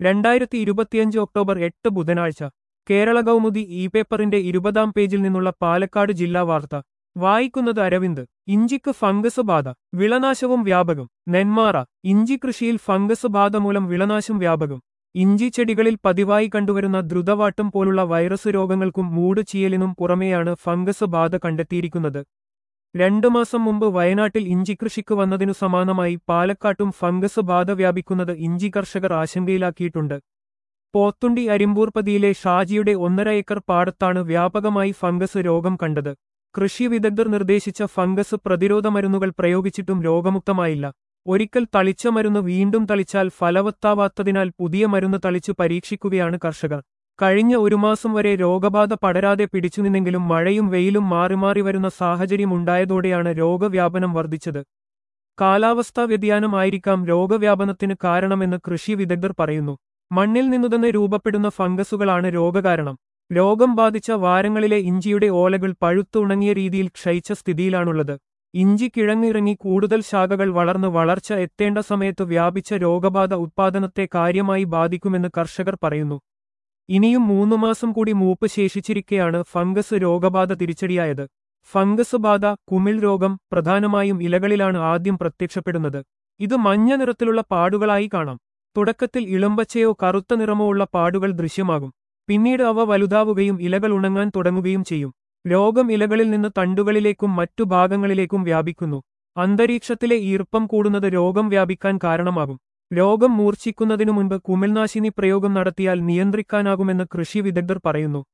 രണ്ടായിരത്തി ഇരുപത്തിയഞ്ച് ഒക്ടോബർ എട്ട് ബുധനാഴ്ച കേരള കൗമുദി ഇ പേപ്പറിന്റെ ഇരുപതാം പേജിൽ നിന്നുള്ള പാലക്കാട് ജില്ലാ വാർത്ത വായിക്കുന്നത് അരവിന്ദ് ഇഞ്ചിക്ക് ഫംഗസ് ബാധ വിളനാശവും വ്യാപകം നെന്മാറ ഇഞ്ചി കൃഷിയിൽ ഫംഗസ് ബാധ മൂലം വിളനാശം വ്യാപകം ഇഞ്ചി ചെടികളിൽ പതിവായി കണ്ടുവരുന്ന ദ്രുതവാട്ടം പോലുള്ള വൈറസ് രോഗങ്ങൾക്കും മൂട് ചീയലിനും പുറമെയാണ് ഫംഗസ് ബാധ കണ്ടെത്തിയിരിക്കുന്നത് രണ്ടു മാസം മുമ്പ് വയനാട്ടിൽ ഇഞ്ചി കൃഷിക്ക് വന്നതിനു സമാനമായി പാലക്കാട്ടും ഫംഗസ് ബാധ വ്യാപിക്കുന്നത് ഇഞ്ചി കർഷകർ ആശങ്കയിലാക്കിയിട്ടുണ്ട് പോത്തുണ്ടി അരിമ്പൂർപതിയിലെ ഷാജിയുടെ ഒന്നര ഏക്കർ പാടത്താണ് വ്യാപകമായി ഫംഗസ് രോഗം കണ്ടത് കൃഷി വിദഗ്ധർ നിർദ്ദേശിച്ച ഫംഗസ് പ്രതിരോധ മരുന്നുകൾ പ്രയോഗിച്ചിട്ടും രോഗമുക്തമായില്ല ഒരിക്കൽ തളിച്ച മരുന്ന് വീണ്ടും തളിച്ചാൽ ഫലവത്താവാത്തതിനാൽ പുതിയ മരുന്ന് തളിച്ചു പരീക്ഷിക്കുകയാണ് കർഷകർ കഴിഞ്ഞ ഒരു മാസം വരെ രോഗബാധ പടരാതെ പിടിച്ചുനിന്നെങ്കിലും മഴയും വെയിലും മാറി മാറി വരുന്ന സാഹചര്യമുണ്ടായതോടെയാണ് രോഗവ്യാപനം വർദ്ധിച്ചത് കാലാവസ്ഥാ വ്യതിയാനമായിരിക്കാം രോഗവ്യാപനത്തിന് കാരണമെന്ന് കൃഷി വിദഗ്ധർ പറയുന്നു മണ്ണിൽ നിന്നുതന്നെ രൂപപ്പെടുന്ന ഫംഗസുകളാണ് രോഗകാരണം രോഗം ബാധിച്ച വാരങ്ങളിലെ ഇഞ്ചിയുടെ ഓലകൾ പഴുത്തുണങ്ങിയ രീതിയിൽ ക്ഷയിച്ച സ്ഥിതിയിലാണുള്ളത് ഇഞ്ചി കിഴങ്ങിറങ്ങി കൂടുതൽ ശാഖകൾ വളർന്ന് വളർച്ച എത്തേണ്ട സമയത്ത് വ്യാപിച്ച രോഗബാധ ഉത്പാദനത്തെ കാര്യമായി ബാധിക്കുമെന്ന് കർഷകർ പറയുന്നു ഇനിയും മൂന്നു മാസം കൂടി മൂപ്പ് ശേഷിച്ചിരിക്കെയാണ് ഫംഗസ് രോഗബാധ തിരിച്ചടിയായത് ഫംഗസ് ബാധ കുമിൾ രോഗം പ്രധാനമായും ഇലകളിലാണ് ആദ്യം പ്രത്യക്ഷപ്പെടുന്നത് ഇത് മഞ്ഞ നിറത്തിലുള്ള പാടുകളായി കാണാം തുടക്കത്തിൽ ഇളമ്പച്ചയോ കറുത്ത നിറമോ ഉള്ള പാടുകൾ ദൃശ്യമാകും പിന്നീട് അവ വലുതാവുകയും ഇലകൾ ഉണങ്ങാൻ തുടങ്ങുകയും ചെയ്യും രോഗം ഇലകളിൽ നിന്ന് തണ്ടുകളിലേക്കും മറ്റു ഭാഗങ്ങളിലേക്കും വ്യാപിക്കുന്നു അന്തരീക്ഷത്തിലെ ഈർപ്പം കൂടുന്നത് രോഗം വ്യാപിക്കാൻ കാരണമാകും രോഗം മൂർച്ഛിക്കുന്നതിനു മുൻപ് കുമിൾനാശിനി പ്രയോഗം നടത്തിയാൽ നിയന്ത്രിക്കാനാകുമെന്ന് കൃഷി വിദഗ്ധർ പറയുന്നു